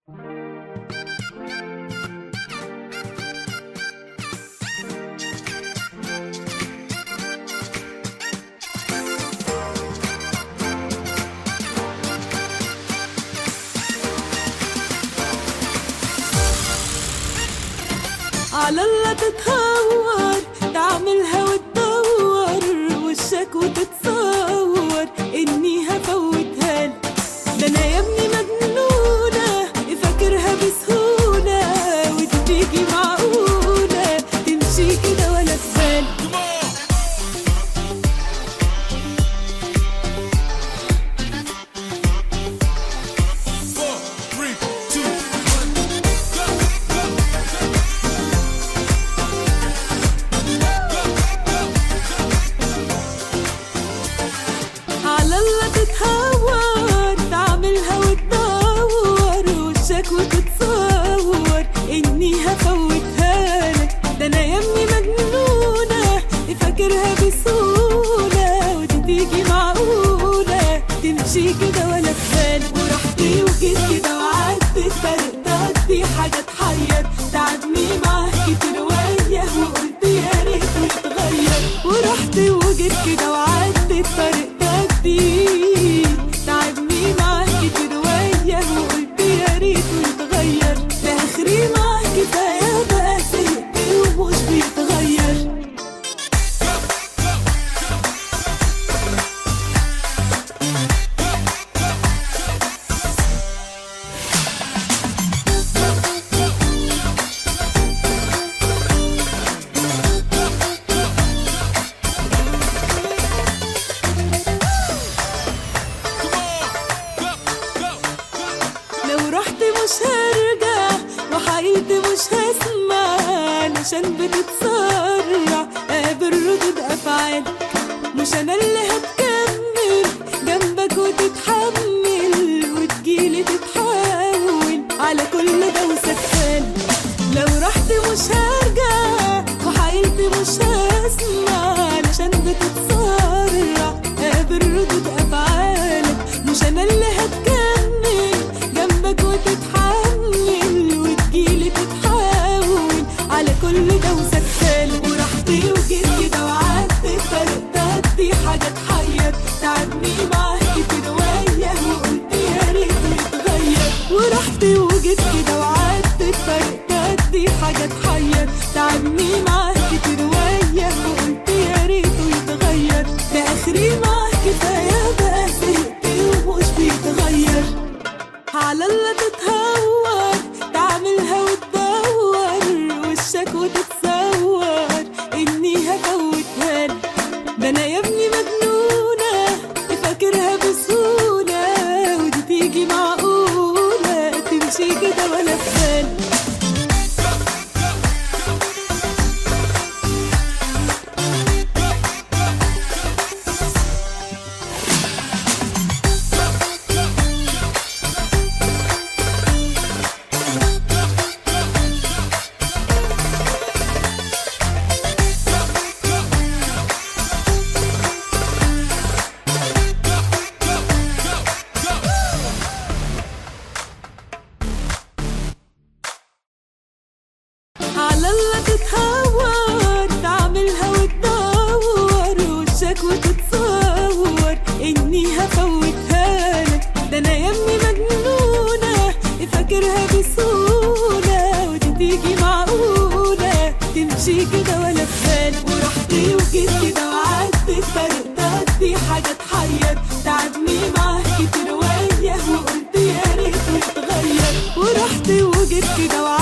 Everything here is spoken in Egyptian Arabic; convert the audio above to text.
على الله تتهور تعملها وتدور وشك وتتصور اني هفوتها لك. ده انا يا ابني مجنونة فاكرها بسهولة وتيجي معقولة تمشي كده ولا في بالي Four, three, two, one, go. على الله تتهور تعملها وتدور وشك وتتصور اني هفوتها لك ده انا يا ابني مجنونة فاكرها بسهولة وتيجي معقولة تمشي كده ولا في بالي ورحتي وجيت كده وعدت فرقتك دي حاجة تحير تعبني معاك كتير وياه وقلت يا ريت يتغير ورحت وجيت كده وعدت فرقتك دي تعبني معاك كتير وياه وقلت يا ريت يتغير ده اخري معاك كفايه بقى زهقت ومش بيتغير لو رحت مش هرجع وحقيقتي مش هسمع علشان بتتسرع قابل ردود افعال مش انا اللي هتكمل جنبك وتتحمل وتجيلي تتحول على كل ده وسكتان لو رحت مش هرجع وحقيقتي مش هسمع علشان بتتسرع قابل ردود افعالك مش انا اللي هتكمل جنبك وتتحمل وتجيلي تتحول على كل ده وسكتان ورحتي وجيت كده وعدت فرقتك دي حاجه تحير تعبني معاك كتير وياه وقلت يا ريت يتغير ورحت وجيت كده وعدت فرقتك دي حاجه تحير تعبني معاك كتير وياه وقلت يا ريت يتغير ده اخري معاك كفايه بقى زهقت ومش بيتغير على الله تتهور تعملها وتدور وشك وتتصور اني هفوتها لك. ده انا يا ابني مجنونة فاكرها بسهولة ودي تيجي معقولة تمشي كده ولا في بالي على الله تتهور تعملها وتدور وشك وتتصور اني هفوتها لك ده انا يا ابني مجنونة فاكرها بسهولة وتيجي معقولة تمشي كده ولا في بالي ورحتي وجيت كده وعدت فرقتك دي حاجة تحير تعبني معاك كتير وياه وقلت يا ريت يتغير ورحت وجيت كده وعدت